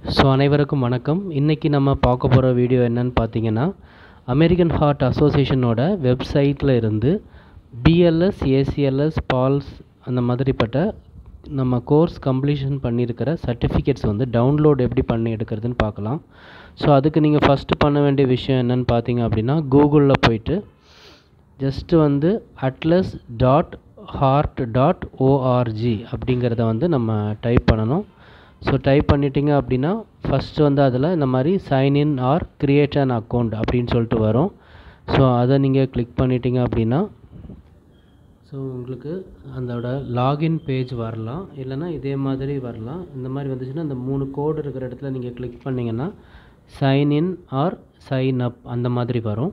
so அனைவருக்கும் வணக்கம் இன்றைக்கி நம்ம பார்க்க போகிற வீடியோ என்னன்னு பார்த்தீங்கன்னா அமெரிக்கன் ஹார்ட் அசோசியேஷனோட வெப்சைட்டில் இருந்து பிஎல்எஸ் ஏசிஎல்எஸ் பால்ஸ் அந்த மாதிரிப்பட்ட நம்ம கோர்ஸ் கம்ப்ளீஷன் பண்ணியிருக்கிற சர்டிஃபிகேட்ஸ் வந்து டவுன்லோட் எப்படி பண்ணி எடுக்கிறதுன்னு பார்க்கலாம் ஸோ அதுக்கு நீங்கள் ஃபஸ்ட்டு பண்ண வேண்டிய விஷயம் என்னன்னு பார்த்தீங்க அப்படின்னா கூகுளில் போயிட்டு ஜஸ்ட்டு வந்து atlas dot heart dot O R G அப்படிங்கிறத வந்து நம்ம டைப் பண்ணணும் ஸோ டைப் பண்ணிட்டீங்க அப்படின்னா ஃபஸ்ட்டு வந்து அதில் இந்த மாதிரி sign in or create an account அப்படின்னு சொல்லிட்டு வரும் ஸோ அதை நீங்கள் கிளிக் பண்ணிட்டீங்க அப்படின்னா ஸோ உங்களுக்கு அதோட லாகின் பேஜ் வரலாம் இல்லைனா இதே மாதிரி வரலாம் இந்த மாதிரி வந்துச்சுன்னா இந்த மூணு கோடு இருக்கிற இடத்துல நீங்கள் கிளிக் பண்ணிங்கன்னா சைன்இன் ஆர் சைன் அப் அந்த மாதிரி வரும்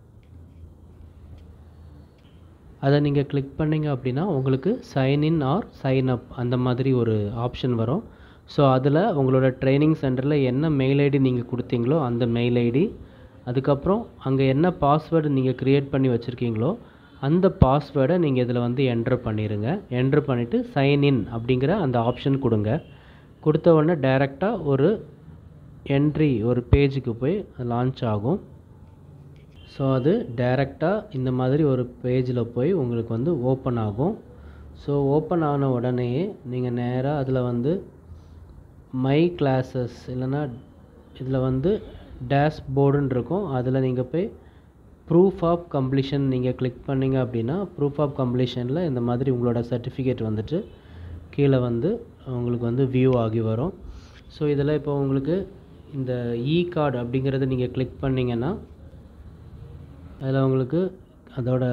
அதை நீங்கள் கிளிக் பண்ணிங்க அப்படின்னா உங்களுக்கு சைன்இன் ஆர் சைன் அப் அந்த மாதிரி ஒரு ஆப்ஷன் வரும் ஸோ அதில் உங்களோட ட்ரைனிங் சென்டரில் என்ன மெயில் ஐடி நீங்கள் கொடுத்தீங்களோ அந்த மெயில் ஐடி அதுக்கப்புறம் அங்கே என்ன பாஸ்வேர்டு நீங்கள் க்ரியேட் பண்ணி வச்சுருக்கீங்களோ அந்த பாஸ்வேர்டை நீங்கள் இதில் வந்து என்ட்ரு பண்ணிடுங்க என்ட்ரு பண்ணிவிட்டு சைன்இன் அப்படிங்கிற அந்த ஆப்ஷன் கொடுங்க கொடுத்த உடனே டைரெக்டாக ஒரு என்ட்ரி ஒரு பேஜுக்கு போய் லான்ச் ஆகும் ஸோ அது டைரெக்டாக இந்த மாதிரி ஒரு பேஜில் போய் உங்களுக்கு வந்து ஓப்பன் ஆகும் ஸோ ஓப்பன் ஆன உடனேயே நீங்கள் நேராக அதில் வந்து மை கிளாஸஸ் இல்லைன்னா இதில் வந்து டேஷ்போர்டுன்னு இருக்கும் அதில் நீங்கள் போய் ப்ரூஃப் ஆஃப் கம்ப்ளீஷன் நீங்கள் கிளிக் பண்ணிங்க அப்படின்னா ப்ரூஃப் ஆஃப் கம்ப்ளீஷனில் இந்த மாதிரி உங்களோட சர்டிஃபிகேட் வந்துட்டு கீழே வந்து உங்களுக்கு வந்து வியூ ஆகி வரும் ஸோ இதில் இப்போ உங்களுக்கு இந்த இ கார்டு அப்படிங்கிறத நீங்கள் கிளிக் பண்ணிங்கன்னா அதில் உங்களுக்கு அதோட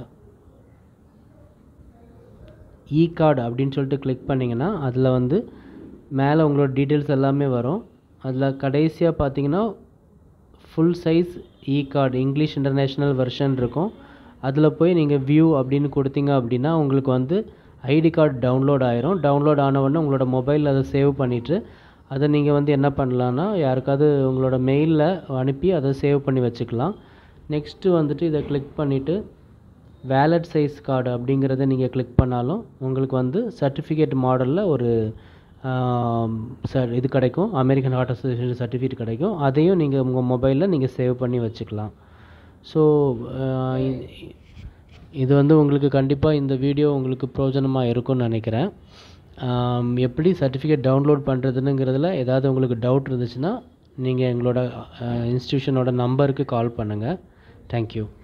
இ கார்டு அப்படின்னு சொல்லிட்டு கிளிக் பண்ணிங்கன்னா அதில் வந்து மேலே உங்களோட டீட்டெயில்ஸ் எல்லாமே வரும் அதில் கடைசியாக பார்த்தீங்கன்னா full size e card English international version இருக்கும் அதில் போய் நீங்கள் வியூ அப்படின்னு கொடுத்தீங்க அப்படின்னா உங்களுக்கு வந்து ஐடி கார்டு டவுன்லோட் ஆயிரும் டவுன்லோட் ஆன உடனே உங்களோட மொபைலில் அதை சேவ் பண்ணிவிட்டு அதை நீங்கள் வந்து என்ன பண்ணலான்னா யாருக்காவது உங்களோட மெயிலில் அனுப்பி அதை சேவ் பண்ணி வச்சுக்கலாம் நெக்ஸ்ட்டு வந்துட்டு இதை கிளிக் பண்ணிவிட்டு வேலட் சைஸ் கார்டு அப்படிங்கிறத நீங்கள் கிளிக் பண்ணாலும் உங்களுக்கு வந்து சர்டிஃபிகேட் மாடலில் ஒரு சார் இது கிடைக்கும் அமெரிக்கன் ஹார்ட் அசோசியேஷன் சர்டிஃபிகேட் கிடைக்கும் அதையும் நீங்கள் உங்கள் மொபைலில் நீங்கள் சேவ் பண்ணி வச்சுக்கலாம் ஸோ இது வந்து உங்களுக்கு கண்டிப்பாக இந்த வீடியோ உங்களுக்கு பிரயோஜனமாக இருக்கும்னு நினைக்கிறேன் எப்படி சர்டிஃபிகேட் டவுன்லோட் பண்ணுறதுனுங்கிறதுல ஏதாவது உங்களுக்கு டவுட் இருந்துச்சுன்னா நீங்கள் எங்களோட இன்ஸ்டியூஷனோட நம்பருக்கு கால் பண்ணுங்கள் தேங்க்யூ